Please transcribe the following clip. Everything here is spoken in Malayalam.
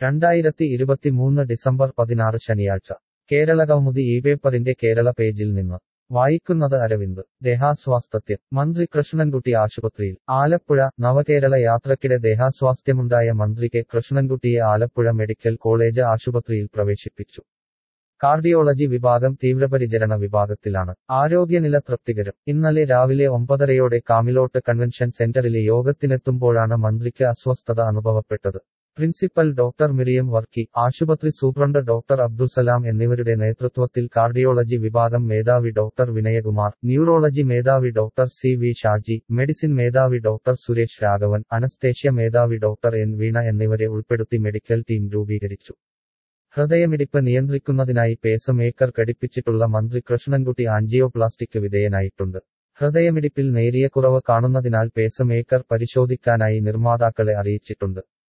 രണ്ടായിരത്തി ഇരുപത്തിമൂന്ന് ഡിസംബർ പതിനാറ് ശനിയാഴ്ച കേരളകൗമുദി ഈ പേപ്പറിന്റെ കേരള പേജിൽ നിന്ന് വായിക്കുന്നത് അരവിന്ദ് ദേഹാസ്വാസ്ഥ്യം മന്ത്രി കൃഷ്ണൻകുട്ടി ആശുപത്രിയിൽ ആലപ്പുഴ നവകേരള യാത്രക്കിടെ ദേഹാസ്വാസ്ഥ്യമുണ്ടായ മന്ത്രി K Krishnankutty Alappuzha medical college ആശുപത്രിയിൽ പ്രവേശിപ്പിച്ചു കാർഡിയോളജി വിഭാഗം തീവ്രപരിചരണ വിഭാഗത്തിലാണ് ആരോഗ്യനില തൃപ്തികരം ഇന്നലെ രാവിലെ ഒമ്പതരയോടെ കാമിലോട്ട് കൺവെൻഷൻ സെന്ററിലെ യോഗത്തിനെത്തുമ്പോഴാണ് മന്ത്രിക്ക് അസ്വസ്ഥത അനുഭവപ്പെട്ടത് പ്രിൻസിപ്പൽ ഡോക്ടർ മിറിയം വർക്കി ആശുപത്രി സൂപ്രണ്ട് ഡോക്ടർ അബ്ദുസലാം എന്നിവരുടെ നേതൃത്വത്തിൽ കാർഡിയോളജി വിഭാഗം മേധാവി ഡോക്ടർ വിനയകുമാർ ന്യൂറോളജി മേധാവി doctor C V Shaji medicine മേധാവി ഡോക്ടർ സുരേഷ് രാഘവൻ അനസ്തേഷ്യ മേധാവി ഡോക്ടർ എൻ വീണ എന്നിവരെ ഉൾപ്പെടുത്തി മെഡിക്കൽ ടീം രൂപീകരിച്ചു ഹൃദയമിടിപ്പ് നിയന്ത്രിക്കുന്നതിനായി പേസ് മേക്കർ ഘടിപ്പിച്ചിട്ടുള്ള മന്ത്രി കൃഷ്ണൻകുട്ടി ആൻജിയോപ്ലാസ്റ്റിക് വിധേയനായിട്ടുണ്ട് ഹൃദയമിടിപ്പിൽ നേരിയ കുറവ് കാണുന്നതിനാൽ പേസ് മേക്കർ പരിശോധിക്കാനായി നിർമ്മാതാക്കളെ അറിയിച്ചിട്ടുണ്ട്